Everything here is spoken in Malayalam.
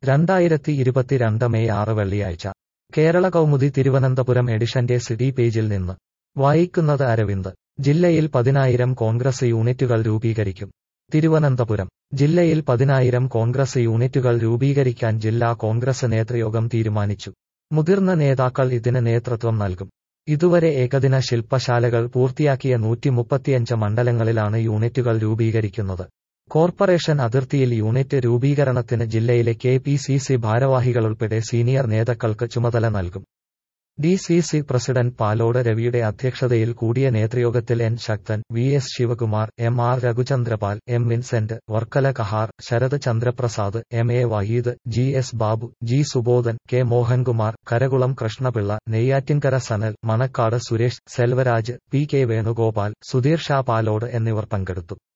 രണ്ടായിരത്തി ഇരുപത്തിരണ്ട് മെയ് ആറ് വെള്ളിയാഴ്ച കേരള കൗമുദി തിരുവനന്തപുരം എഡിഷന്റെ സിറ്റി പേജിൽ നിന്ന് വായിക്കുന്നത് അരവിന്ദ് ജില്ലയിൽ പതിനായിരം കോൺഗ്രസ് യൂണിറ്റുകൾ രൂപീകരിക്കും തിരുവനന്തപുരം ജില്ലയിൽ പതിനായിരം കോൺഗ്രസ് യൂണിറ്റുകൾ രൂപീകരിക്കാൻ ജില്ലാ കോൺഗ്രസ് നേതൃയോഗം തീരുമാനിച്ചു മുതിർന്ന നേതാക്കൾ ഇതിന് നേതൃത്വം നൽകും ഇതുവരെ ഏകദിന ശില്പശാലകൾ പൂർത്തിയാക്കിയ നൂറ്റി മുപ്പത്തിയഞ്ച് മണ്ഡലങ്ങളിലാണ് യൂണിറ്റുകൾ രൂപീകരിക്കുന്നത് കോർപ്പറേഷൻ അതിർത്തിയിൽ യൂണിറ്റ് രൂപീകരണത്തിന് ജില്ലയിലെ കെ പി സി സി ഭാരവാഹികളുൾപ്പെടെ സീനിയർ നേതാക്കൾക്ക് ചുമതല നൽകും D C C president Palode രവിയുടെ അധ്യക്ഷതയിൽ കൂടിയ നേതൃയോഗത്തിൽ N Sakthan V S Sivakumar M R Raghuchandrapal M Vincent Varkala Kahar Sarath Chandraprasad M A Waheed G S Babu G Subodhan K Mohankumar Karakulam Krishnapillai Neyyattinkara Sanal Manacaud Suresh Selvaraj P K Venugopal Sudheer Shah Palode എന്നിവർ പങ്കെടുത്തു